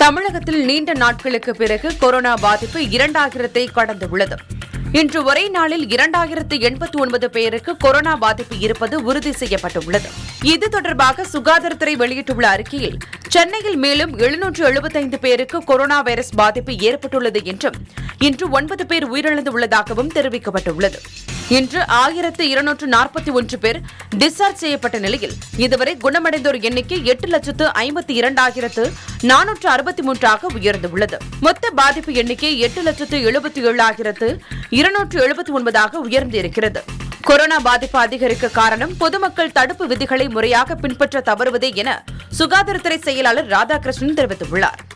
தமிழகத்தில் நீண்ட நாட்களுக்கு பிறகு கொரோனா பாதிப்பு இரண்டாயிரத்தை கடந்துள்ளது இன்று ஒரே நாளில் இரண்டாயிரத்து எண்பத்தி ஒன்பது பேருக்கு கொரோனா பாதிப்பு இருப்பது உறுதி செய்யப்பட்டுள்ளது இது தொடர்பாக சுகாதாரத்துறை வெளியிட்டுள்ள அறிக்கையில் சென்னையில் மேலும் எழுநூற்று எழுபத்தைந்து பேருக்கு கொரோனா வைரஸ் பாதிப்பு ஏற்பட்டுள்ளது என்றும் இன்று ஒன்பது பேர் உயிரிழந்துள்ளதாகவும் தெரிவிக்கப்பட்டுள்ளது இன்று ஆயிரத்து இருநூற்று நாற்பத்தி ஒன்று பேர் டிஸ்சார்ஜ் செய்யப்பட்ட நிலையில் இதுவரை குணமடைந்தோர் எண்ணிக்கை எட்டு லட்சத்து ஐம்பத்தி இரண்டாயிரத்து நானூற்று அறுபத்தி மூன்றாக உயர்ந்துள்ளது மொத்த பாதிப்பு எண்ணிக்கை எட்டு லட்சத்து எழுபத்தி ஏழாயிரத்து இருநூற்று எழுபத்தி ஒன்பதாக உயர்ந்திருக்கிறது கொரோனா பாதிப்பு அதிகரிக்க காரணம் பொதுமக்கள் தடுப்பு விதிகளை முறையாக பின்பற்ற தவறுவதே என சுகாதாரத்துறை செயலாளர் ராதாகிருஷ்ணன் தெரிவித்துள்ளார்